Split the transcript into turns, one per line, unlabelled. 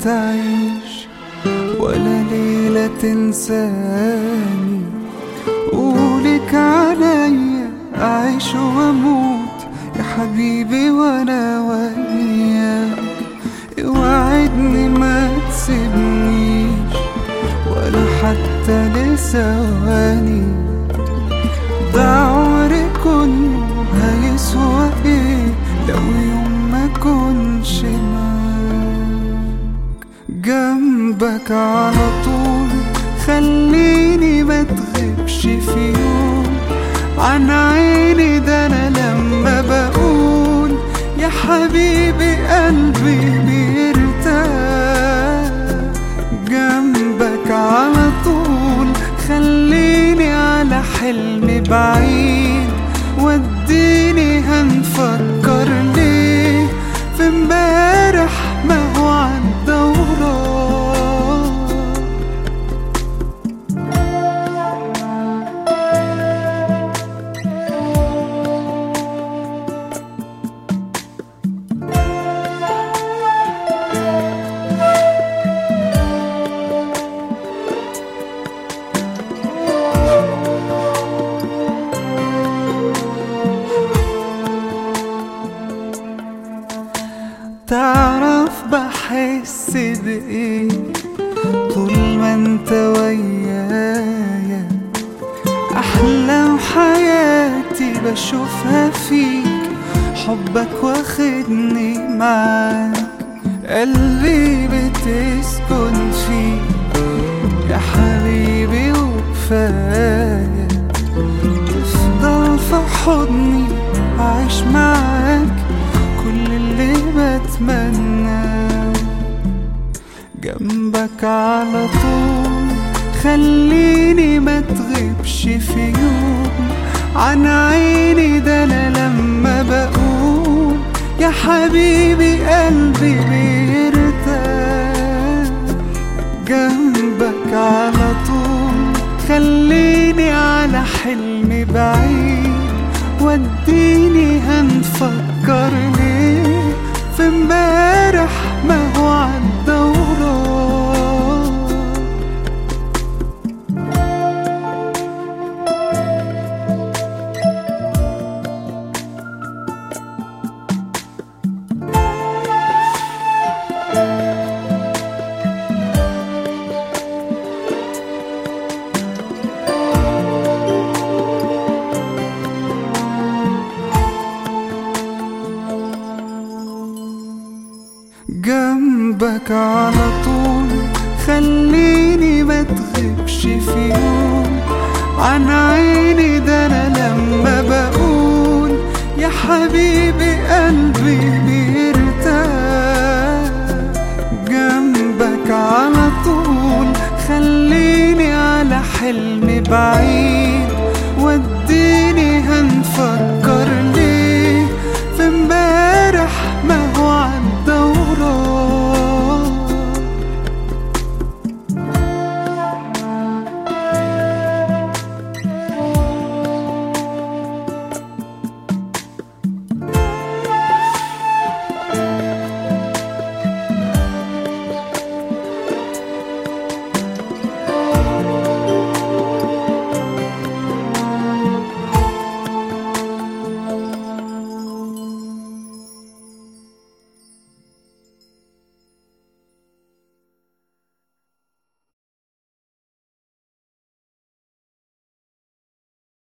تعيش ولا ليلة تنساني قولك عليا أعيش وأموت يا حبيبي وأنا وياك اوعدني ما تسيبنيش ولا حتى لثواني ده عمري كله هيسوى ايه لو يوم ما كنش معاك جنبك على طول خليني ما تغيبش في يوم عن عيني ده انا لما بقول يا حبيبي قلبي بيرتاح جنبك على طول خليني على حلم بعيد وديني هنفكر ليه في امبارح ما هو عدى وراه تعرف بحس بإيه طول ما انت ويايا أحلام حياتي بشوفها فيك حبك واخدني معاك قلبي بتسكن فيه يا حبيبي وكفاية تفضل في حضني عايش معاك كل اللي بتمناه جنبك على طول خليني ما تغيبش في يوم عن عيني ده انا لما بقول يا حبيبي قلبي بيرتاح جنبك على طول خليني على حلم بعيد وديني هنفكر ليه في امبارح ما هو عدى وراه جنبك على طول خليني ما تغيبش في يوم عن عيني ده انا لما بقول يا حبيبي قلبي بيرتاح جنبك على طول خليني على حلم بعيد